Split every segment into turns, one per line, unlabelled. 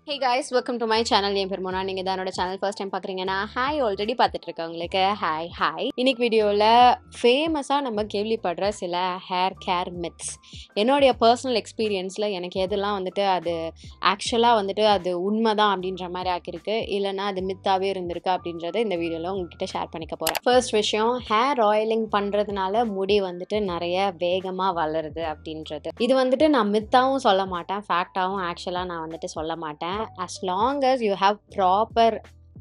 hey guys welcome to my channel என் பேர் மோனா நீங்கள் என்னோட சேனல் ஃபர்ஸ்ட் டைம் பார்க்குறீங்கன்னா ஹாய் ஆல்ரெடி பார்த்துட்டு இருக்கவங்களுக்கு ஹாய் ஹாய் இன்னைக்கு வீடியோவில் ஃபேமஸாக நம்ம கேள்விப்படுற சில ஹேர் கேர் மித்ஸ் என்னுடைய பர்சனல் எக்ஸ்பீரியன்ஸில் எனக்கு எதெல்லாம் வந்துட்டு அது ஆக்சுவலாக வந்துட்டு அது உண்மைதான் அப்படின்ற மாதிரி ஆக்கியிருக்கு இல்லைன்னா அது மித்தாவே இருந்திருக்கு அப்படின்றத இந்த வீடியோவில் உங்ககிட்ட ஷேர் பண்ணிக்க போகிறேன் ஃபர்ஸ்ட் விஷயம் ஹேர் ஆயிலிங் பண்ணுறதுனால முடி வந்துட்டு நிறைய வேகமாக வளருது அப்படின்றது இது வந்துட்டு நான் மித்தாவும் சொல்ல மாட்டேன் ஃபேக்டாகவும் ஆக்சுவலாக நான் வந்துட்டு சொல்ல மாட்டேன் as long as you have proper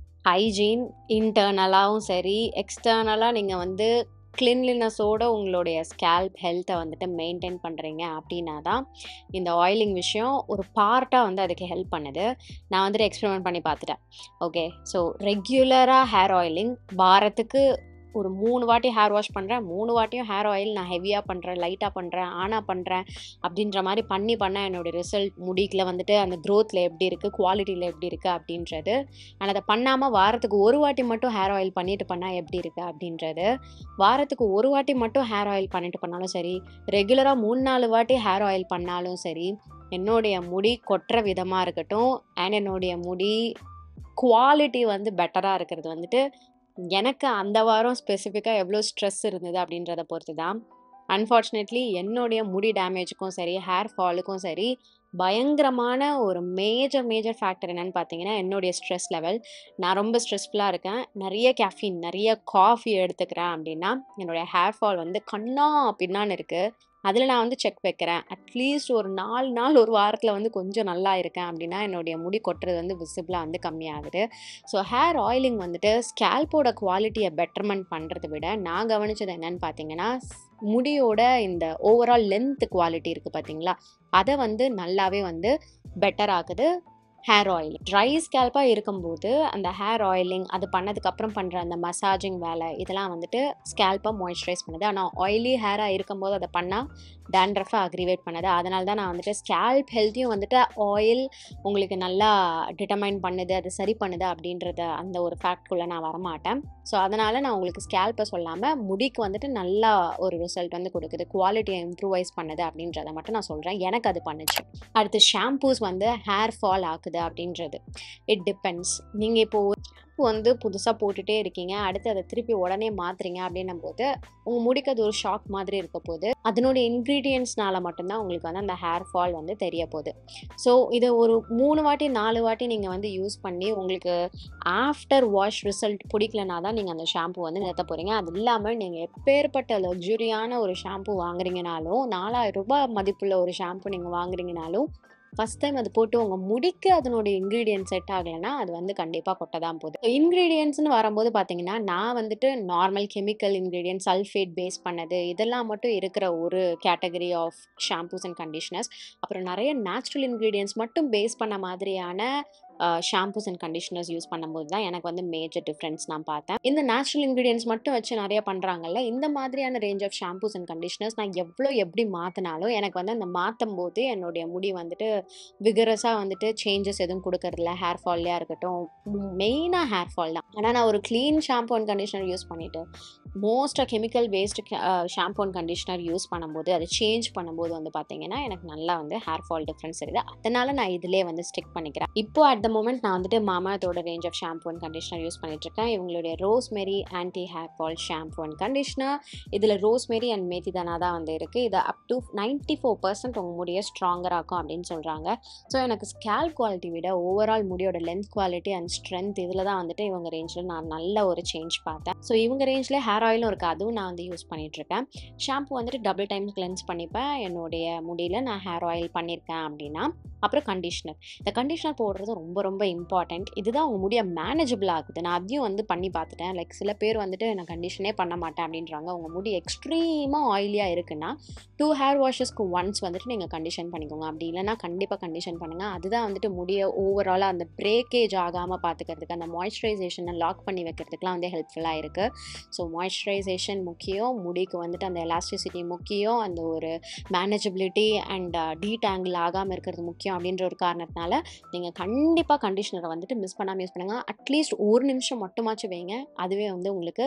hygiene இன்டர்னலாகவும் சரி எக்ஸ்டர்னலாக நீங்கள் வந்து கிளீன்லினஸோட உங்களுடைய ஸ்கேல்ப் ஹெல்த்தை வந்துட்டு மெயின்டைன் பண்ணுறீங்க அப்படின்னா தான் இந்த ஆயிலிங் விஷயம் ஒரு பார்ட்டாக வந்து அதுக்கு ஹெல்ப் பண்ணுது நான் வந்துட்டு எக்ஸ்பெரிமெண்ட் பண்ணி பார்த்துட்டேன் ஓகே ஸோ ரெகுலராக ஹேர் ஆயிலிங் வாரத்துக்கு ஒரு மூணு வாட்டி ஹேர் வாஷ் பண்ணுறேன் மூணு வாட்டியும் ஹேர் ஆயில் நான் ஹெவியாக பண்ணுறேன் லைட்டாக பண்ணுறேன் ஆனாக பண்ணுறேன் அப்படின்ற மாதிரி பண்ணி பண்ண என்னோடய ரிசல்ட் முடிக்கில் வந்துட்டு அந்த க்ரோத்தில் எப்படி இருக்குது குவாலிட்டியில் எப்படி இருக்குது அப்படின்றது ஆனால் அதை பண்ணாமல் வாரத்துக்கு ஒரு வாட்டி மட்டும் ஹேர் ஆயில் பண்ணிட்டு பண்ணால் எப்படி இருக்குது அப்படின்றது வாரத்துக்கு ஒரு வாட்டி மட்டும் ஹேர் ஆயில் பண்ணிட்டு பண்ணாலும் சரி ரெகுலராக மூணு நாலு வாட்டி ஹேர் ஆயில் பண்ணாலும் சரி என்னுடைய முடி கொட்டுற விதமாக இருக்கட்டும் அண்ட் என்னுடைய முடி குவாலிட்டி வந்து பெட்டராக இருக்கிறது வந்துட்டு எனக்கு அந்த வாரம் ஸ்பெசிஃபிக்காக எவ்வளோ ஸ்ட்ரெஸ் இருந்தது அப்படின்றத பொறுத்து தான் அன்ஃபார்ச்சுனேட்லி என்னுடைய முடி டேமேஜுக்கும் சரி ஹேர் ஃபாலுக்கும் சரி பயங்கரமான ஒரு மேஜர் மேஜர் ஃபேக்டர் என்னன்னு பார்த்தீங்கன்னா என்னுடைய ஸ்ட்ரெஸ் லெவல் நான் ரொம்ப ஸ்ட்ரெஸ்ஃபுல்லாக இருக்கேன் நிறைய கேஃபின் நிறைய காஃபி எடுத்துக்கிறேன் அப்படின்னா என்னுடைய ஹேர் ஃபால் வந்து கண்ணா பின்னான்னு இருக்குது அதில் நான் வந்து செக் வைக்கிறேன் அட்லீஸ்ட் ஒரு நாலு நாள் ஒரு வாரத்தில் வந்து கொஞ்சம் நல்லா இருக்கேன் அப்படின்னா என்னுடைய முடி கொட்டுறது வந்து விசிபிளாக வந்து கம்மியாகுது ஸோ ஹேர் ஆயிலிங் வந்துட்டு ஸ்கேல்போட குவாலிட்டியை பெட்டர்மெண்ட் பண்ணுறதை விட நான் கவனிச்சது என்னன்னு பார்த்தீங்கன்னா முடியோட இந்த ஓவரால் லென்த் குவாலிட்டி இருக்குது பார்த்தீங்களா அதை வந்து நல்லாவே வந்து பெட்டர் ஆகுது ஹேர் ஆயில் ட்ரை ஸ்கேல்பாக இருக்கும்போது அந்த ஹேர் ஆயிலிங் அது பண்ணதுக்கப்புறம் பண்ணுற அந்த மசாஜிங் வேலை இதெல்லாம் வந்துட்டு ஸ்கேல்பாக மாய்ஸ்சரைஸ் பண்ணுது ஆனால் ஆயிலி ஹேராக இருக்கும்போது அதை பண்ணால் டேண்ட்ரஃபை அக்ரிவேட் பண்ணுது அதனால தான் நான் வந்துட்டு ஸ்கேல்ப் ஹெல்த்தையும் வந்துட்டு ஆயில் உங்களுக்கு நல்லா டிட்டர்மைன் பண்ணுது அது சரி பண்ணுது அப்படின்றத அந்த ஒரு ஃபேக்ட்குள்ளே நான் வரமாட்டேன் ஸோ அதனால் நான் உங்களுக்கு ஸ்கேல்ப்பை சொல்லாமல் முடிக்கு வந்துட்டு நல்லா ஒரு ரிசல்ட் வந்து கொடுக்குது குவாலிட்டியை இம்ப்ரூவைஸ் பண்ணுது அப்படின்றத மட்டும் நான் சொல்கிறேன் எனக்கு அது பண்ணுச்சு அடுத்து ஷாம்பூஸ் வந்து ஹேர் ஃபால் ஆகுது அப்படின்றது இட் டிபெண்ட்ஸ் நீங்கள் இப்போது ஷாம்பு வந்து புதுசாக போட்டுகிட்டே இருக்கீங்க அடுத்து அதை திருப்பி உடனே மாற்றுறீங்க அப்படின்னும் போது உங்கள் முடிக்கு அது ஒரு ஷாக் மாதிரி இருக்க போது அதனுடைய இன்க்ரீடியன்ட்ஸ்னால மட்டும்தான் உங்களுக்கு வந்து அந்த ஹேர் ஃபால் வந்து தெரிய போகுது ஸோ இதை ஒரு மூணு வாட்டி நாலு வாட்டி நீங்கள் வந்து யூஸ் பண்ணி உங்களுக்கு ஆஃப்டர் வாஷ் ரிசல்ட் பிடிக்கலனா தான் நீங்கள் அந்த ஷாம்பு வந்து நிறுத்த போகிறீங்க அது இல்லாமல் நீங்கள் எப்பேற்பட்ட லக்ஸுரியான ஒரு ஷாம்பு வாங்குறீங்கனாலும் நாலாயிரம் ரூபாய் மதிப்புள்ள ஒரு ஷாம்பு நீங்கள் வாங்குறீங்கனாலும் ஃபஸ்ட் டைம் அது போட்டு உங்கள் முடிக்கு அதனுடைய இன்க்ரீடியன்ட் செட் ஆகலைன்னா அது வந்து கண்டிப்பாக கொட்ட தான் போகுது இன்க்ரீடியன்ட்ஸ்னு வரும்போது பார்த்தீங்கன்னா நான் வந்துட்டு normal chemical ingredient sulphate base பண்ணது இதெல்லாம் மட்டும் இருக்கிற ஒரு category of shampoos and conditioners அப்புறம் நிறைய நேச்சுரல் இன்க்ரீடியன்ஸ் மட்டும் பேஸ் பண்ண மாதிரியான ஷாம்பூஸ் அண்ட் கண்டிஷனர்ஸ் யூஸ் பண்ணும்போது தான் எனக்கு வந்து மேஜர் டிஃப்ரென்ஸ் நான் பார்த்தேன் இந்த நேச்சுரல் இன்க்ரீடியன்ஸ் மட்டும் வச்சு நிறைய பண்ணுறாங்கல்ல இந்த மாதிரியான range of shampoos and conditioners நான் எவ்வளோ எப்படி மாற்றினாலும் எனக்கு வந்து அந்த மாற்றும் போது என்னுடைய முடி வந்துட்டு விகரஸாக வந்துட்டு சேஞ்சஸ் எதுவும் கொடுக்கறதில்ல ஹேர் ஃபால்லையாக இருக்கட்டும் மெயினாக ஹேர் ஃபால் தான் ஆனால் நான் ஒரு clean shampoo and conditioner use பண்ணிவிட்டு மோஸ்ட்டாக chemical based shampoo and conditioner use பண்ணும்போது அதை சேஞ்ச் பண்ணும்போது வந்து பார்த்தீங்கன்னா எனக்கு நல்லா வந்து ஹேர் ஃபால் டிஃப்ரென்ஸ் இருக்குது அதனால் நான் இதிலே வந்து ஸ்டிக் பண்ணிக்கிறேன் இப்போ அட் த மூமெண்ட் நான் வந்துட்டு மாமாத்தோட range of shampoo and conditioner use பண்ணிட்டுருக்கேன் இவங்களுடைய rosemary anti hair fall shampoo and conditioner இதில் ரோஸ்மெரி அண்ட் மேத்தி தானா தான் வந்து இருக்குது இது up to ninety four percent உங்கள் முடியை ஸ்ட்ராங்கர் ஆகும் அப்படின்னு சொல்கிறாங்க ஸோ எனக்கு ஸ்கேல் குவாலிட்டி விட ஓவரால் முடியோட லென்த் குவாலிட்டி அண்ட் ஸ்ட்ரென்த் இதில் தான் வந்துட்டு இவங்க ரேஞ்சில் நான் நல்ல ஒரு சேஞ்ச் பார்த்தேன் ஸோ இவங்க ரேஞ்சில் ஹேர் ஆயிலும் இருக்குது அதுவும் நான் வந்து யூஸ் பண்ணிகிட்ருக்கேன் ஷாம்பு வந்துட்டு டபுள் டைம்ஸ் கிளென்ஸ் பண்ணிப்பேன் என்னுடைய முடியில் நான் ஹேர் ஆயில் பண்ணியிருக்கேன் அப்படின்னா அப்புறம் கண்டிஷ்னர் இந்த கண்டிஷ்னர் போடுறது ரொம்ப ரொம்ப இம்பார்ட்டண்ட் இதுதான் உங்கள் முடிய மேனேஜபிள் ஆகுது நான் அதையும் வந்து பண்ணி பார்த்துட்டேன் லைக் சில பேர் வந்துட்டு நான் கண்டிஷனே பண்ண மாட்டேன் அப்படின்றாங்க உங்கள் முடி எக்ஸ்ட்ரீமாக ஆயிலியாக இருக்குன்னா டூ ஹேர் வாஷஸ்க்கு ஒன்ஸ் வந்துட்டு நீங்கள் கண்டிஷன் பண்ணிக்கோங்க அப்படி இல்லைனா கண்டிப்பாக கண்டிஷன் பண்ணுங்கள் அதுதான் வந்துட்டு முடிய ஓவராலாக அந்த பிரேக்கேஜ் ஆகாமல் பார்த்துக்கிறதுக்கு அந்த மாய்ஸ்சரைசேஷனை லாக் பண்ணி வைக்கிறதுக்குலாம் வந்து ஹெல்ப்ஃபுல்லாக இருக்குது ஸோ மாய்ஸ்சரைசேஷன் முக்கியம் முடிக்கு வந்துட்டு அந்த எலாஸ்டிசிட்டி முக்கியம் அந்த ஒரு மேனேஜபிலிட்டி அண்ட் டீடாங்கிள் ஆகாமல் இருக்கிறது முக்கியம் அப்படின்ற ஒரு காரணத்தினால நீங்கள் கண்டிப்பாக கண்டிஷனரை வந்துட்டு மிஸ் பண்ணாமல் யூஸ் பண்ணுங்கள் அட்லீஸ்ட் ஒரு நிமிஷம் மட்டுமாச்சும் வைங்க அதுவே வந்து உங்களுக்கு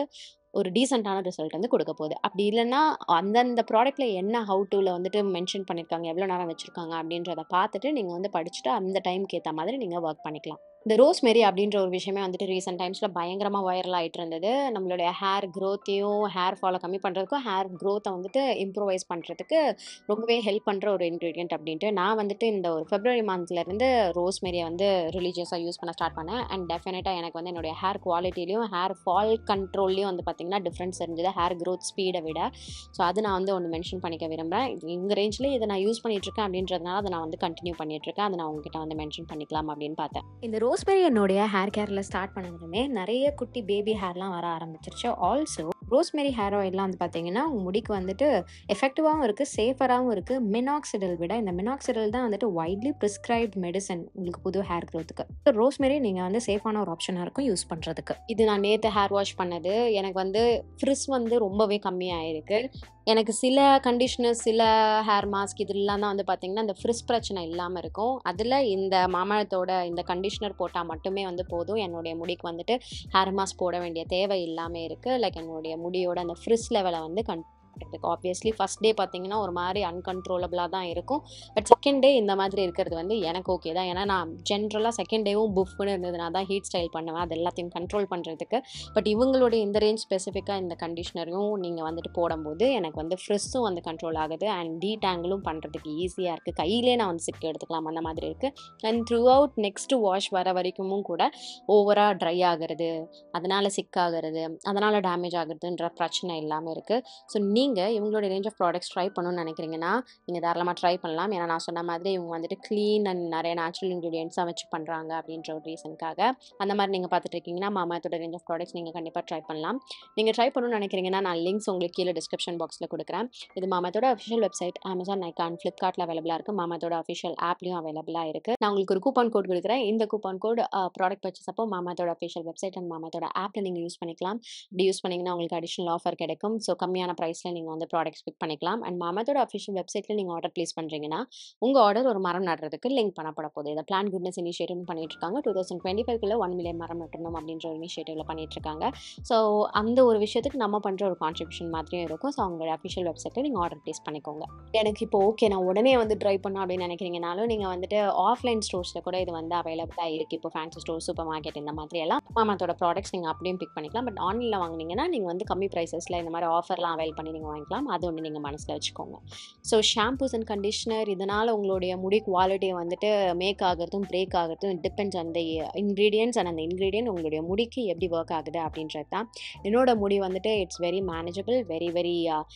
ஒரு டீசெண்டான ரிசல்ட் வந்து கொடுக்க போகுது அப்படி இல்லைன்னா அந்தந்த ப்ராடக்ட்டில் என்ன ஹவு டூவில் வந்துட்டு மென்ஷன் பண்ணியிருக்காங்க எவ்வளோ நேரம் வச்சுருக்காங்க அப்படின்றத பார்த்துட்டு நீங்கள் வந்து படிச்சுட்டு அந்த டைமுக்கு ஏற்ற மாதிரி நீங்கள் ஒர்க் பண்ணிக்கலாம் இந்த ரோஸ்மெரி அப்படின்ற ஒரு விஷயமே வந்துட்டு ரீசெண்ட் டைம்ஸில் பயங்கரமாக வைரல் ஆகிட்டு இருந்தது நம்மளுடைய ஹேர் க்ரோத்தையும் ஹேர் ஃபாலை கம்மி பண்ணுறதுக்கும் ஹேர் க்ரோத்தை வந்துட்டு இம்ப்ரூவைஸ் பண்ணுறதுக்கு ரொம்பவே ஹெல்ப் பண்ணுற ஒரு இன்க்ரீடியன்ட் அப்படின்ட்டு நான் வந்துட்டு இந்த ஒரு ஃபெப்ரவரி மந்த்லேருந்து ரோஸ்மெரியை வந்து ரிலீஜியஸாக யூஸ் பண்ண ஸ்டார்ட் பண்ணேன் அண்ட் டெஃபினட்டாக எனக்கு வந்து என்னுடைய ஹேர் குவாலிட்டிலையும் ஹேர் ஃபால் கண்ட்ரோல்லையும் வந்து பார்த்திங்கன்னா டிஃப்ரென்ஸ் இருந்தது ஹேர் க்ரோத் ஸ்பீடை விட ஸோ அது நான் வந்து ஒன்று மென்ஷன் பண்ணிக்க விரும்புகிறேன் இந்த ரேஞ்சில் இதை நான் யூஸ் பண்ணிகிட்ருக்கேன் அப்படின்றதுனால அதை நான் வந்து கண்டினியூ பண்ணிகிட்ருக்கேன் அதை நான் உங்ககிட்ட வந்து மென்ஷன் பண்ணிக்கலாம் அப்படின்னு பார்த்தேன் இந்த ரோஸ்பெரி என்னுடைய ஹேர் கேரில் ஸ்டார்ட் பண்ணதுமே நிறைய குட்டி பேபி ஹேர்லாம் வர ஆரம்பிச்சிருச்சு ஆல்சோ ரோஸ்மெரி ஹேர் ஆயில்லாம் வந்து பார்த்தீங்கன்னா உங்கள் முடிக்கு வந்துட்டு எஃபெக்டிவாகவும் இருக்குது சேஃபராகவும் இருக்குது மினாக்சிடல் விட இந்த மினாக்சிடல் தான் வந்துட்டு வைட்லி ப்ரிஸ்கிரைப்ட் மெடிசன் உங்களுக்கு புது ஹேர் க்ரோத்துக்கு ரோஸ்மெரி நீங்கள் வந்து சேஃபான ஒரு ஆப்ஷனாக இருக்கும் யூஸ் பண்ணுறதுக்கு இது நான் நேற்று ஹேர் வாஷ் பண்ணது எனக்கு வந்து ஃப்ரிஸ் வந்து ரொம்பவே கம்மியாயிருக்கு எனக்கு சில கண்டிஷனர் சில ஹேர் மாஸ்க் இதெல்லாம் தான் வந்து பார்த்திங்கன்னா இந்த ஃப்ரிஸ் பிரச்சனை இல்லாமல் இருக்கும் அதில் இந்த மாமழத்தோட இந்த கண்டிஷனர் போட்டால் மட்டுமே வந்து போதும் என்னுடைய முடிக்கு வந்துட்டு ஹேர் மாஸ்க் போட வேண்டிய தேவை இல்லாமல் இருக்குது லைக் என்னுடைய முடியோட அந்த ஃப்ரிஸ் லெவலை வந்து கண் பண்ணுறதுக்கு ஆப்வியஸ்லி ஃபஸ்ட் டே பார்த்தீங்கன்னா ஒரு மாதிரி அன்கண்ட்ரோலபிளாக தான் இருக்கும் பட் செகண்ட் டே இந்த மாதிரி இருக்கிறது வந்து எனக்கு ஓகே தான் ஏன்னா நான் ஜென்ரலாக செகண்ட் டேவும் புஃப்னு இருந்ததுனா தான் ஹீட் ஸ்டைல் பண்ணுவேன் அது எல்லாத்தையும் கண்ட்ரோல் பண்ணுறதுக்கு பட் இவங்களுடைய இந்த ரேஞ்ச் ஸ்பெசிஃபிக்காக இந்த கண்டிஷனரையும் நீங்கள் வந்துட்டு போடும்போது எனக்கு வந்து ஃப்ரெஷ்ஷும் வந்து கண்ட்ரோல் ஆகுது அண்ட் டீடாங்கிளும் பண்ணுறதுக்கு ஈஸியாக இருக்குது கையிலே நான் வந்து சிக்கு எடுத்துக்கலாம் அந்த மாதிரி இருக்குது and throughout next wash வர வரைக்கும் கூட ஓவராக ட்ரை ஆகிறது அதனால் சிக் ஆகிறது அதனால் டேமேஜ் ஆகுறதுன்ற பிரச்சனை இல்லாமல் இருக்குது ஸோ நீங்கள் இவங்களோட ரேஞ்ச் ஆஃப் ப்ராடக்ட்ஸ் ட்ரை பண்ணணும்னு நினைக்கிறீங்கன்னா நீங்கள் தாராளமாக ட்ரை பண்ணலாம் ஏன்னா நான் சொன்ன மாதிரி இவங்க வந்துட்டு க்ளீன் அண்ட் நிறைய நேச்சுரல் இன்க்ரீடியன்ஸாக வச்சு பண்ணுறாங்க அப்படின்ற ஒரு ரீசனுக்காக அந்த மாதிரி நீங்கள் பார்த்துட்டு இருக்கீங்கன்னா மாமாத்தோட ரேஞ்ச் ஆஃப் ப்ராடக்ட்ஸ் நீங்கள் கண்டிப்பாக ட்ரை பண்ணலாம் நீங்கள் ட்ரை பண்ணணும்னு நினைக்கிறீங்கன்னா நான் லிங்க்ஸ் உங்களுக்கு கீழே டிஸ்கிரிப்ஷன் பாக்ஸில் கொடுக்குறேன் இது மாமாத்தோட அஃபிஷியல் வெப்சைட் அமேசான் நைக்கான் ஃப்ளிப்கார்ட்டில் அவைலபிளாக இருக்குது மாமாத்தோட அஃபிஷியல் ஆப்லையும் அவைலபிளாக இருக்குது நான் உங்களுக்கு ஒரு கூப்பான் கோட் கொடுக்குறேன் இந்த கூப்பான் கோட் ப்ராடக்ட் பர்ச்சேஸ் அப்போ மாமாத்தோட அஃபிஷியல் வெப்சைட் அண்ட் மாமாத்தோட ஆப்பில் நீங்கள் யூஸ் பண்ணிக்கலாம் இப்படி யூஸ் பண்ணிங்கன்னா உங்களுக்கு அடிஷனல் ஆஃபர் கிடைக்கும் ஸோ கம்மியான ப்ரைஸில் நீங்கள் வந்து ப்ராடக்ட்ஸ் பிக் பண்ணிக்கலாம் அண்ட் மாமாத்தோட அஃபிஷியல் வெப்சைட்டில் நீங்கள் ஆர்டர் ப்ளேஸ் பண்ணுறீங்கன்னா உங்கள் ஆர்டர் ஒரு மரம் நடுறதுக்கு லிங்க் பண்ணப்பட போகுது இதை பிளான் குட்னஸ் இனிஷியேட்டிவ் பண்ணிட்டு இருக்காங்க டூ தௌசண்ட் டுவெண்ட்டி ஃபைவ்க்குள்ள ஒன் மில்லியன் மரம் நட்டணும் அப்படின்ற ஒரு இனிஷியேட்டிவ்ல பண்ணிட்டு இருக்காங்க ஸோ அந்த ஒரு விஷயத்துக்கு நம்ம பண்ணுற ஒரு கான்ட்ரிபியூஷன் மாதிரியும் இருக்கும் ஸோ அவங்களோட அஃபிஷியல் வெப்சைட்டில் நீங்கள் ஆர்டர் ப்ளேஸ் பண்ணிக்கோங்க எனக்கு இப்போ ஓகே நான் உடனே வந்து ட்ரை பண்ணோம் அப்படின்னு நினைக்கிறீங்கனாலும் நீங்கள் வந்துட்டு ஆஃப்லைன் ஸ்டோர்ஸில் கூட இது வந்து அவைலபிளாக இருக்குது இப்போ ஃபேன்சி ஸ்டோர் சூப்பர் மார்க்கெட் இந்த மாதிரி எல்லாம் மாமாத்தோட ப்ராடக்ட்ஸ் நீங்கள் அப்படியும் பிக் பண்ணிக்கலாம் பட் ஆன்லைனில் வாங்குனீங்கன்னா நீங்கள் வந்து கம்மி ப்ரைஸஸில் இந்த மாதிரி ஆஃபர்லாம் அவைல் பண்ணி நீங்கள் வாங்கிக்கலாம் அது ஒன்று நீங்கள் மனசில் வச்சுக்கோங்க ஸோ ஷாம்பூஸ் அண்ட் கண்டிஷனர் இதனால் உங்களுடைய முடி குவாலிட்டியை வந்துட்டு மேக் ஆகிறதும் பிரேக் ஆகிறதும் டிபெண்ட்ஸ் அந்த இன்க்ரீடியன்ஸ் அண்ட் அந்த இன்க்ரீடியன்ட் உங்களுடைய முடிக்கு எப்படி ஒர்க் ஆகுது அப்படின்றது தான் என்னோட முடி வந்துட்டு it's very manageable very very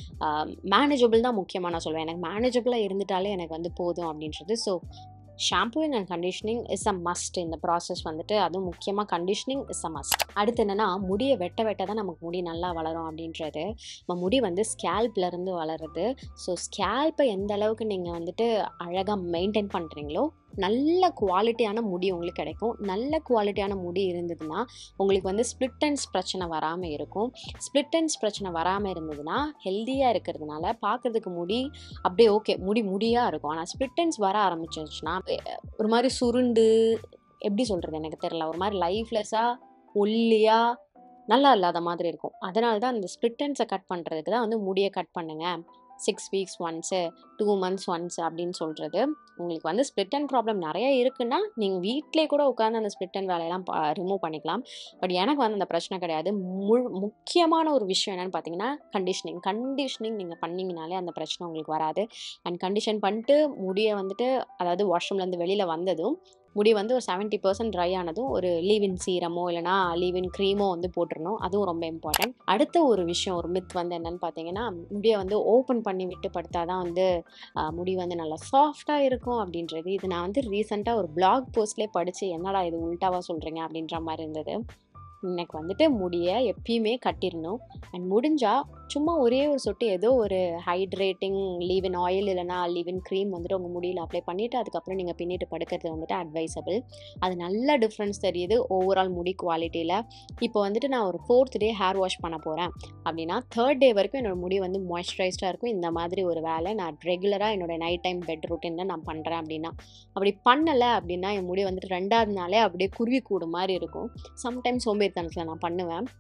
manageable தான் முக்கியமாக நான் சொல்லுவேன் எனக்கு மேனேஜபிளாக இருந்துட்டாலே எனக்கு வந்து போதும் அப்படின்றது so shampooing and conditioning is a must இந்த ப்ராசஸ் வந்துட்டு அதுவும் முக்கியமாக கண்டிஷனிங் இஸ் அ மஸ்ட் அடுத்து என்னென்னா முடியை வெட்ட வெட்ட தான் நமக்கு முடி நல்லா வளரும் அப்படின்றது நம்ம முடி வந்து ஸ்கேல்ப்லேருந்து வளருது ஸோ ஸ்கேல்ப்பை எந்த அளவுக்கு நீங்கள் வந்துட்டு அழகாக மெயின்டைன் பண்ணுறீங்களோ நல்ல குவாலிட்டியான முடி உங்களுக்கு கிடைக்கும் நல்ல குவாலிட்டியான முடி இருந்ததுன்னா உங்களுக்கு வந்து ஸ்ப்ளிட் அண்ட்ஸ் பிரச்சனை வராமல் இருக்கும் ஸ்ப்ளிட் அண்ட்ஸ் பிரச்சனை வராமல் இருந்ததுன்னா ஹெல்த்தியாக இருக்கிறதுனால பார்க்குறதுக்கு முடி அப்படியே ஓகே முடி முடியாக இருக்கும் ஆனால் ஸ்ப்ளிட் அண்ட்ஸ் வர ஆரம்பிச்சிருச்சுன்னா ஒரு மாதிரி சுருண்டு எப்படி சொல்கிறது எனக்கு தெரில ஒரு மாதிரி லைஃப்லெஸ்ஸாக ஒல்லியாக நல்லா இல்லாத மாதிரி இருக்கும் அதனால தான் அந்த ஸ்ப்ளிட் அண்ட்ஸை கட் பண்ணுறதுக்கு தான் வந்து முடியை கட் பண்ணுங்கள் six weeks once two months once அப்படின்னு சொல்கிறது உங்களுக்கு வந்து ஸ்ப்ளிட் அண்ட் ப்ராப்ளம் நிறைய இருக்குன்னா நீங்கள் வீட்டிலே கூட உட்காந்து அந்த ஸ்ப்ளிட் அண்ட் வேலையெல்லாம் ரிமூவ் பண்ணிக்கலாம் பட் எனக்கு வந்து அந்த பிரச்சனை கிடையாது முழு முக்கியமான ஒரு விஷயம் என்னென்னு பார்த்தீங்கன்னா கண்டிஷனிங் கண்டிஷனிங் நீங்கள் பண்ணிங்கனாலே அந்த பிரச்சனை உங்களுக்கு வராது அண்ட் கண்டிஷன் பண்ணிட்டு முடியை வந்துட்டு அதாவது வாஷ்ரூம்லேருந்து வெளியில் வந்ததும் முடி வந்து ஒரு செவன்ட்டி பர்சன்ட் ட்ரை ஆனதும் ஒரு லீவின் சீரமோ இல்லைனா லீவின் க்ரீமோ வந்து போட்டுருணும் அதுவும் ரொம்ப இம்பார்ட்டன்ட் அடுத்த ஒரு விஷயம் ஒரு மித் வந்து என்னென்னு பார்த்தீங்கன்னா முடியை வந்து ஓப்பன் பண்ணி விட்டு படுத்தா தான் வந்து முடி வந்து நல்லா சாஃப்டாக இருக்கும் அப்படின்றது இது நான் வந்து ரீசெண்டாக ஒரு பிளாக் போஸ்ட்லேயே படித்து என்னடா இது உல்ட்டாவாக சொல்கிறீங்க அப்படின்ற மாதிரி இருந்தது எனக்கு வந்துட்டு முடியை எப்பயுமே கட்டிடணும் அண்ட் முடிஞ்சால் சும்மா ஒரே ஒரு சொட்டு ஏதோ ஒரு ஹைட்ரேட்டிங் லீவின் ஆயில் இல்லைனா லீவின் க்ரீம் வந்துட்டு உங்கள் முடியில் அப்ளை பண்ணிவிட்டு அதுக்கப்புறம் நீங்கள் பின்னிட்டு படுக்கிறது வந்துட்டு அட்வைசபிள் அது நல்ல டிஃப்ரென்ஸ் தெரியுது ஓவரால் முடி குவாலிட்டியில் இப்போ வந்துட்டு நான் ஒரு ஃபோர்த் டே ஹேர் வாஷ் பண்ண போகிறேன் அப்படின்னா தேர்ட் டே வரைக்கும் என்னோடய முடி வந்து மாய்ஸ்சரைஸ்டாக இருக்கும் இந்த மாதிரி ஒரு வேலை நான் ரெகுலராக என்னோடய நைட் டைம் பெட் ரொட்டீனில் நான் பண்ணுறேன் அப்படின்னா அப்படி பண்ணலை அப்படின்னா என் முடி வந்துட்டு ரெண்டாவது நாளே அப்படியே குருவி கூடு மாதிரி இருக்கும் சம்டைம்ஸ் சோம்பேறித்தனத்தில் நான் பண்ணுவேன்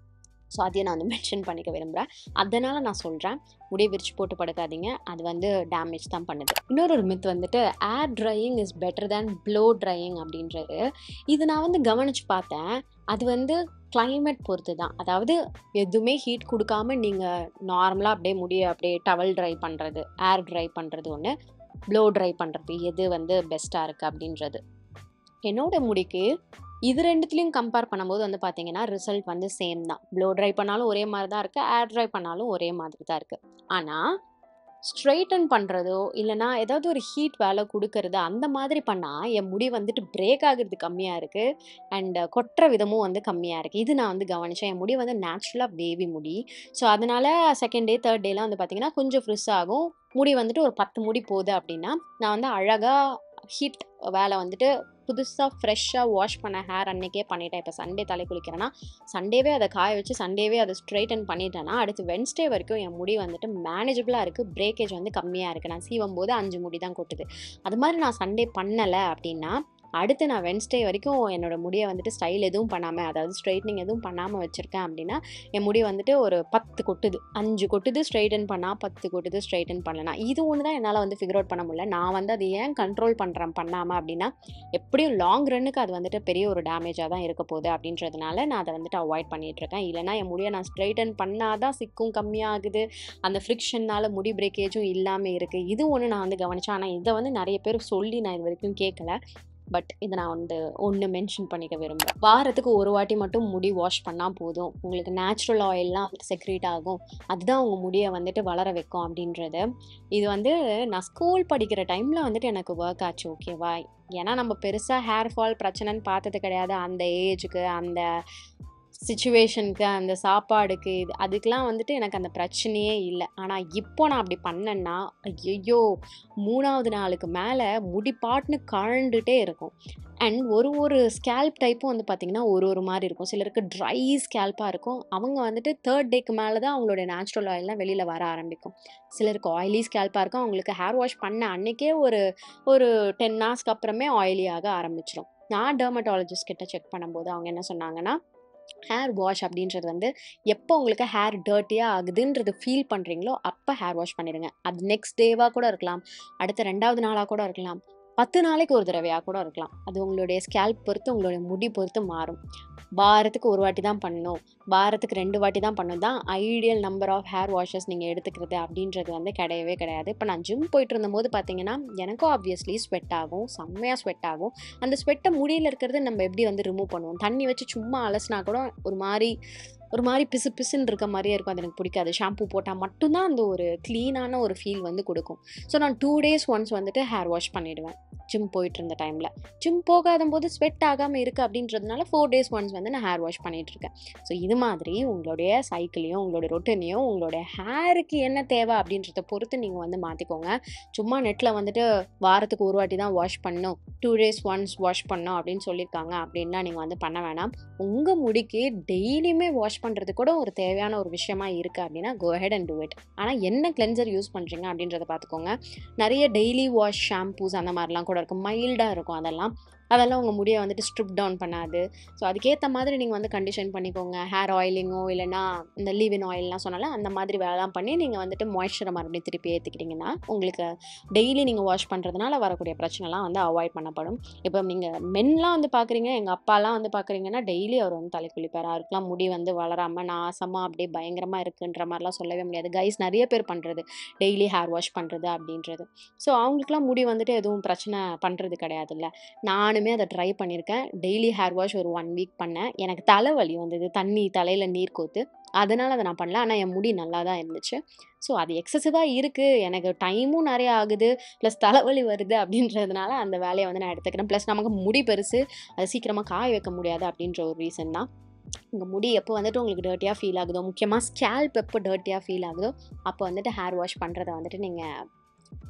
ஸோ அதையும் நான் வந்து மென்ஷன் பண்ணிக்க விரும்புகிறேன் அதனால் நான் சொல்கிறேன் முடியை விரிச்சு போட்டு படுக்காதீங்க அது வந்து டேமேஜ் தான் பண்ணுது இன்னொரு ஒரு மித் வந்துட்டு air drying is better than blow drying அப்படின்றது இது நான் வந்து கவனித்து பார்த்தேன் அது வந்து climate பொறுத்து தான் அதாவது எதுவுமே ஹீட் கொடுக்காம நீங்கள் நார்மலாக அப்படியே முடிய அப்படியே டவல் ட்ரை பண்ணுறது ஏர் ட்ரை பண்ணுறது ஒன்று ப்ளோ ட்ரை பண்ணுறது எது வந்து பெஸ்ட்டாக இருக்குது அப்படின்றது என்னோட முடிக்கு இது ரெண்டுத்துலேயும் கம்பேர் பண்ணும்போது வந்து பார்த்தீங்கன்னா ரிசல்ட் வந்து சேம் தான் ப்ளோ ட்ரை பண்ணாலும் ஒரே மாதிரி தான் இருக்குது ஏர் ட்ரை பண்ணாலும் ஒரே மாதிரி தான் இருக்குது ஆனால் ஸ்ட்ரெயிட்டன் பண்ணுறதோ இல்லைனா ஏதாவது ஒரு ஹீட் வேலை கொடுக்கறது அந்த மாதிரி பண்ணால் என் முடி வந்துட்டு பிரேக் ஆகுறது கம்மியாக இருக்குது அண்ட் கொட்டுற விதமும் வந்து கம்மியாக இருக்குது இது நான் வந்து கவனித்தேன் என் முடி வந்து நேச்சுரலாக பேபி முடி ஸோ அதனால் செகண்ட் டே தேர்ட் டேலாம் வந்து பார்த்திங்கன்னா கொஞ்சம் ஃப்ரிஸ் ஆகும் முடி வந்துட்டு ஒரு பத்து முடி போகுது அப்படின்னா நான் வந்து அழகாக ஹீட் வேலை வந்துட்டு புதுசாக ஃப்ரெஷ்ஷாக வாஷ் பண்ண ஹேர் அன்னைக்கே பண்ணிட்டேன் இப்போ சண்டே தலை குளிக்கிறேன்னா சண்டேவே அதை காய வச்சு சண்டேவே அதை ஸ்ட்ரைட்டன் பண்ணிட்டேன்னா அடுத்து வென்ஸ்டே வரைக்கும் என் முடி வந்துட்டு மேனேஜபிளாக இருக்குது பிரேக்கேஜ் வந்து கம்மியாக இருக்குது நான் சீவும் போது அஞ்சு முடி தான் கொட்டுது அது மாதிரி நான் சண்டே பண்ணலை அப்படின்னா அடுத்து நான் வென்ஸ்டே வரைக்கும் என்னோட முடியை வந்துட்டு ஸ்டைல் எதுவும் பண்ணாமல் அதாவது ஸ்ட்ரைட்னிங் எதுவும் பண்ணாமல் வச்சுருக்கேன் அப்படின்னா என் முடி வந்துட்டு ஒரு பத்து கொட்டுது அஞ்சு கொட்டுது ஸ்ட்ரைட்டன் பண்ணால் பத்து கொட்டுது ஸ்ட்ரைட்டன் பண்ணலாம் இது ஒன்று தான் என்னால் வந்து ஃபிகர் அவுட் பண்ண முடியல நான் வந்து அதை ஏன் கண்ட்ரோல் பண்ணுறேன் பண்ணாமல் அப்படின்னா எப்படியும் லாங் ரன்னுக்கு அது வந்துட்டு பெரிய ஒரு டேமேஜாக தான் இருக்க போகுது அப்படின்றதுனால நான் அதை வந்துட்டு அவாய்ட் பண்ணிட்டு இருக்கேன் இல்லைனா என் முடியை நான் ஸ்ட்ரைட்டன் பண்ணால் தான் சிக்கும் கம்மியாகுது அந்த ஃப்ரிக்ஷனால் முடி பிரேக்கேஜும் இல்லாமல் இருக்குது இது ஒன்று நான் வந்து கவனிச்சேன் ஆனால் இதை வந்து நிறைய பேர் சொல்லி நான் இது வரைக்கும் கேட்கல பட் இதை நான் வந்து ஒன்று மென்ஷன் பண்ணிக்க விரும்புகிறேன் வாரத்துக்கு ஒரு வாட்டி மட்டும் முடி வாஷ் பண்ணால் போதும் உங்களுக்கு நேச்சுரல் ஆயிலெலாம் செக்ரேட் ஆகும் அதுதான் உங்கள் முடியை வந்துட்டு வளர வைக்கும் அப்படின்றது இது வந்து நான் ஸ்கூல் படிக்கிற டைமில் வந்துட்டு எனக்கு ஒர்க் ஆச்சு ஓகேவா ஏன்னா நம்ம பெருசாக ஹேர் ஃபால் பிரச்சனைன்னு பார்த்தது கிடையாது அந்த ஏஜுக்கு அந்த சுச்சுவேஷனுக்கு அந்த சாப்பாடுக்கு இது அதுக்கெலாம் வந்துட்டு எனக்கு அந்த பிரச்சனையே இல்லை ஆனால் இப்போ நான் அப்படி பண்ணேன்னா ஐயோ மூணாவது நாளுக்கு மேலே முடி பாட்டுன்னு கழண்டுட்டே இருக்கும் அண்ட் ஒரு ஒரு ஸ்கேல்ப் டைப்பும் வந்து பார்த்திங்கன்னா ஒரு ஒரு மாதிரி இருக்கும் சிலருக்கு ட்ரை ஸ்கேல்ப்பாக இருக்கும் அவங்க வந்துட்டு தேர்ட் டேக்கு மேலே தான் அவங்களுடைய நேச்சுரல் ஆயிலெலாம் வெளியில் வர ஆரம்பிக்கும் சிலருக்கு ஆயிலி ஸ்கேல்ப்பாக இருக்கும் அவங்களுக்கு ஹேர் வாஷ் பண்ண அன்னைக்கே ஒரு ஒரு டென் ஹவர்ஸ்க்கு அப்புறமே ஆயிலியாக ஆரம்பிச்சிடும் நான் டெர்மட்டாலஜிஸ்ட் கிட்ட செக் பண்ணும்போது அவங்க என்ன சொன்னாங்கன்னா ஹேர் வாஷ் அப்படின்றது வந்து எப்போ உங்களுக்கு ஹேர் டர்ட்டியாக ஆகுதுன்றது ஃபீல் பண்ணுறீங்களோ அப்போ ஹேர் வாஷ் பண்ணிடுங்க அது நெக்ஸ்ட் டேவாக கூட இருக்கலாம் அடுத்த ரெண்டாவது நாளாக கூட இருக்கலாம் பத்து நாளைக்கு ஒரு தடவையாக கூட இருக்கலாம் அது உங்களுடைய ஸ்கேல்ப் பொறுத்து உங்களுடைய முடி பொறுத்து மாறும் வாரத்துக்கு ஒரு வாட்டி தான் பண்ணணும் வாரத்துக்கு ரெண்டு வாட்டி தான் பண்ணணும் தான் ideal number of hair washes நீங்கள் எடுத்துக்கிறது அப்படின்றது வந்து கிடையவே கிடையாது இப்போ நான் ஜிம் போயிட்டு இருந்தபோது பார்த்தீங்கன்னா எனக்கும் ஆப்வியஸ்லி ஸ்வெட் ஆகும் செம்மையாக ஸ்வெட் ஆகும் அந்த ஸ்வெட்டை முடியில் இருக்கிறது நம்ம எப்படி வந்து ரிமூவ் பண்ணுவோம் தண்ணி வச்சு சும்மா அலசினா கூட ஒரு மாதிரி ஒரு மாதிரி பிசு பிசுன்னு இருக்க மாதிரியே இருக்கும் அது எனக்கு பிடிக்காது ஷாம்பு போட்டால் மட்டும்தான் அந்த ஒரு க்ளீனான ஒரு ஃபீல் வந்து கொடுக்கும் ஸோ நான் டூ டேஸ் ஒன்ஸ் வந்துட்டு ஹேர் வாஷ் பண்ணிவிடுவேன் ஜிம் போயிட்டு இருந்த டைமில் ஜிம் போகாத போது ஸ்வெட் ஆகாமல் இருக்குது அப்படின்றதுனால ஃபோர் டேஸ் ஒன்ஸ் வந்து நான் ஹேர் வாஷ் பண்ணிகிட்ருக்கேன் ஸோ இது மாதிரி உங்களுடைய சைக்கிளையும் உங்களுடைய ரொட்டீனையும் உங்களுடைய ஹேருக்கு என்ன தேவை அப்படின்றத பொறுத்து நீங்கள் வந்து மாற்றிக்கோங்க சும்மா நெட்டில் வந்துட்டு வாரத்துக்கு ஒரு வாட்டி தான் வாஷ் பண்ணணும் டூ டேஸ் ஒன்ஸ் வாஷ் பண்ணணும் அப்படின்னு சொல்லியிருக்காங்க அப்படின்னா நீங்கள் வந்து பண்ண வேணாம் உங்கள் முடிக்கு டெய்லியுமே வாஷ் பண்ணுறது கூட ஒரு தேவையான ஒரு விஷயமா இருக்குது அப்படின்னா go ahead and do it ஆனால் என்ன கிளென்சர் யூஸ் பண்ணுறீங்க அப்படின்றத பார்த்துக்கோங்க நிறைய டெய்லி வாஷ் ஷாம்பூஸ் அந்த மாதிரிலாம் கூட இருக்கும் மைல்டாக இருக்கும் அதெல்லாம் அதெல்லாம் உங்கள் முடியை வந்துட்டு ஸ்ட்ரிப் டவுன் பண்ணாது ஸோ அதுக்கேற்ற மாதிரி நீங்கள் வந்து கண்டிஷன் பண்ணிக்கோங்க ஹேர் ஆயிலிங்கோ இல்லைனா இந்த லீவின் ஆயில்லாம் சொன்னால அந்த மாதிரி வேலைலாம் பண்ணி நீங்கள் வந்துட்டு மாய்ஸ்சரை மறுபடியும் திருப்பி ஏற்றிக்கிட்டிங்கன்னா உங்களுக்கு டெய்லி நீங்கள் வாஷ் பண்ணுறதுனால வரக்கூடிய பிரச்சனைலாம் வந்து அவாய்ட் பண்ணப்படும் இப்போ நீங்கள் மென்லாம் வந்து பார்க்குறீங்க எங்கள் அப்பாலாம் வந்து பார்க்குறீங்கன்னா டெய்லி அவர் வந்து தலை குளிப்பார் அவருக்குலாம் முடி வந்து வளராமல் நாசமாக அப்படியே பயங்கரமாக இருக்குன்ற மாதிரிலாம் சொல்லவே முடியாது கைஸ் நிறைய பேர் பண்ணுறது டெய்லி ஹேர் வாஷ் பண்ணுறது அப்படின்றது ஸோ அவங்களுக்குலாம் முடி வந்துட்டு எதுவும் பிரச்சனை பண்ணுறது கிடையாதுல்ல நானுமே அதை ட்ரை பண்ணியிருக்கேன் டெய்லி ஹேர் வாஷ் ஒரு ஒன் வீக் பண்ணேன் எனக்கு தலைவலி வந்தது தண்ணி தலையில் நீர் கோத்து அதனால் அதை நான் பண்ணல ஆனால் என் முடி நல்லா தான் இருந்துச்சு ஸோ அது எக்ஸசிவாக இருக்குது எனக்கு டைமும் நிறைய ஆகுது ப்ளஸ் தலைவலி வருது அப்படின்றதுனால அந்த வேலையை வந்து நான் எடுத்துக்கிறேன் ப்ளஸ் நமக்கு முடி பெருசு அதை சீக்கிரமாக காய வைக்க முடியாது அப்படின்ற ஒரு ரீசன் தான் உங்கள் முடி எப்போ வந்துட்டு உங்களுக்கு டர்ட்டியாக ஃபீல் ஆகுதோ முக்கியமாக ஸ்கேல்ப் எப்போ டர்ட்டியாக ஃபீல் ஆகுதோ அப்போ வந்துட்டு ஹேர் வாஷ் பண்ணுறத வந்துட்டு நீங்கள்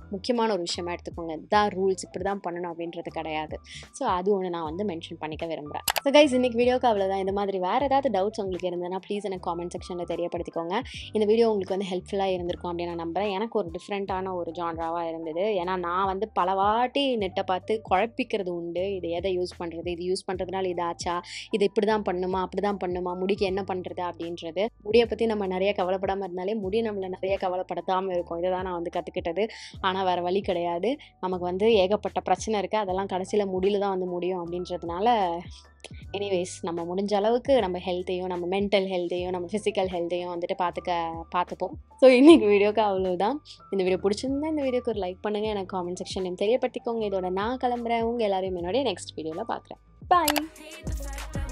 முக்கியமான ஒரு விஷயமா எடுத்துக்கோங்க இதுதான் ரூல்ஸ் இப்படி தான் பண்ணணும் அப்படின்றது கிடையாது ஸோ அது ஒன்று நான் வந்து மென்ஷன் பண்ணிக்க விரும்புகிறேன் ஸோ கைஸ் இன்னைக்கு வீடியோக்கு அவ்வளோதான் இந்த மாதிரி வேறு ஏதாவது டவுட்ஸ் உங்களுக்கு இருந்ததுன்னா ப்ளீஸ் எனக்கு காமெண்ட் செக்ஷனில் தெரியப்படுத்திக்கோங்க இந்த வீடியோ உங்களுக்கு வந்து ஹெல்ப்ஃபுல்லாக இருந்திருக்கும் அப்படின்னு நான் நம்புகிறேன் எனக்கு ஒரு டிஃப்ரெண்ட்டான ஒரு ஜான்ராவாக இருந்தது ஏன்னா நான் வந்து பல வாட்டி நெட்டை பார்த்து குழப்பிக்கிறது உண்டு இது எதை யூஸ் பண்ணுறது இது யூஸ் பண்ணுறதுனால இது ஆச்சா இது இப்படி தான் பண்ணுமா அப்படி தான் பண்ணுமா முடிக்கு என்ன பண்ணுறது அப்படின்றது முடியை பற்றி நம்ம நிறைய கவலைப்படாமல் இருந்தாலே முடி நம்மளை நிறைய கவலைப்படுத்தாமல் இருக்கும் இதை தான் நான் வந்து கற்றுக்கிட்டது ஆனால் வேறு வழி கிடையாது நமக்கு வந்து ஏகப்பட்ட பிரச்சனை இருக்குது அதெல்லாம் கடைசியில் முடியல தான் வந்து முடியும் அப்படின்றதுனால எனிவேஸ் நம்ம முடிஞ்ச அளவுக்கு நம்ம ஹெல்த்தையும் நம்ம மென்டல் ஹெல்த்தையும் நம்ம ஃபிசிக்கல் ஹெல்த்தையும் வந்துட்டு பார்த்துக்க பார்த்துப்போம் ஸோ இன்றைக்கி வீடியோக்கு அவ்வளோதான் இந்த வீடியோ பிடிச்சிருந்தா இந்த வீடியோக்கு ஒரு லைக் பண்ணுங்கள் எனக்கு காமெண்ட் செக்ஷன்லையும் தெரியப்படுத்திக்கோங்க இதோட நான் கிளம்புறேன் உங்கள் எல்லாரையும் என்னுடைய நெக்ஸ்ட் வீடியோவில் பார்க்குறேன் பாய்